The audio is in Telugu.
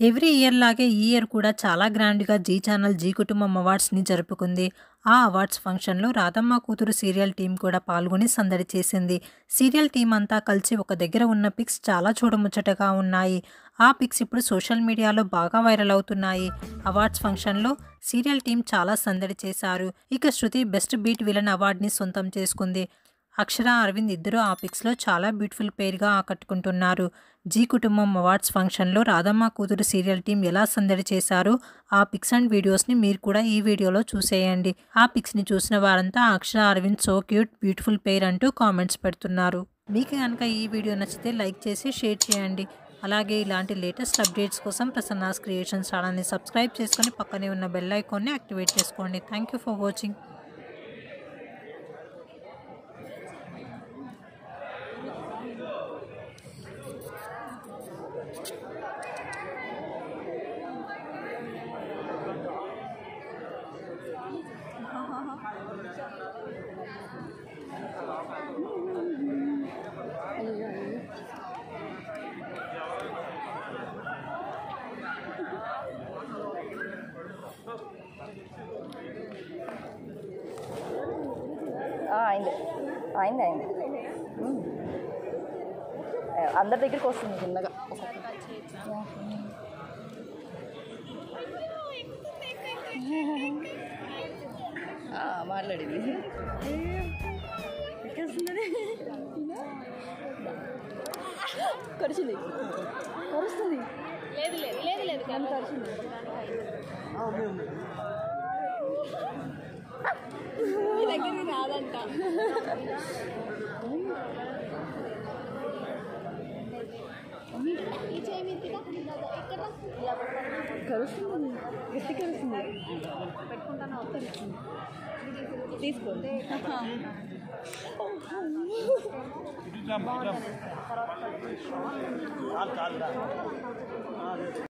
ఎవ్రీ ఇయర్ లాగే ఈ ఇయర్ కూడా చాలా గ్రాండ్గా జీ ఛానల్ జీ కుటుంబం అవార్డ్స్ని జరుపుకుంది ఆ అవార్డ్స్ ఫంక్షన్లో రాధమ్మ కూతురు సీరియల్ టీం కూడా పాల్గొని సందడి చేసింది సీరియల్ టీం అంతా కలిసి ఒక దగ్గర ఉన్న పిక్స్ చాలా చూడముచ్చటగా ఉన్నాయి ఆ పిక్స్ ఇప్పుడు సోషల్ మీడియాలో బాగా వైరల్ అవుతున్నాయి అవార్డ్స్ ఫంక్షన్లో సీరియల్ టీం చాలా సందడి చేశారు ఇక శృతి బెస్ట్ బీట్ విలన్ అవార్డుని సొంతం చేసుకుంది అక్షర అరవింద్ ఇద్దరు ఆ పిక్స్లో చాలా బ్యూటిఫుల్ పేర్గా ఆకట్టుకుంటున్నారు జీ కుటుంబం అవార్డ్స్ ఫంక్షన్లో రాధమ్మ కూతురు సీరియల్ టీం ఎలా సందడి చేశారో ఆ పిక్స్ అండ్ వీడియోస్ని మీరు కూడా ఈ వీడియోలో చూసేయండి ఆ పిక్స్ని చూసిన వారంతా Akshara Aravind so cute beautiful pair అంటూ కామెంట్స్ పెడుతున్నారు మీకు కనుక ఈ వీడియో నచ్చితే లైక్ చేసి షేర్ చేయండి అలాగే ఇలాంటి లేటెస్ట్ అప్డేట్స్ కోసం ప్రసన్నాస్ క్రియేషన్స్ ఛానల్ని సబ్స్క్రైబ్ చేసుకొని పక్కనే ఉన్న బెల్ ఐకాన్ని యాక్టివేట్ చేసుకోండి థ్యాంక్ యూ ఫర్ వాచింగ్ ఆ, అయింది అయింది అయింది ఉమ్. ఏ, అందరి దగ్గరికి వస్తుంది చిన్నగా ఆ, మాట్లాడింది ఎక్కేస్తున్నది కరిచింది కరుస్తుంది లేదు లేదు లేదు లేదు నన్ను కరిచింది మీ దగ్గరికి రాదంట ఈ చేయి మీదిగా ఇక్కడ కరుస్తుంది గట్టి కరుస్తుంది పెట్టుకుంటాను తీసుకోండి బాగుంటుంది తర్వాత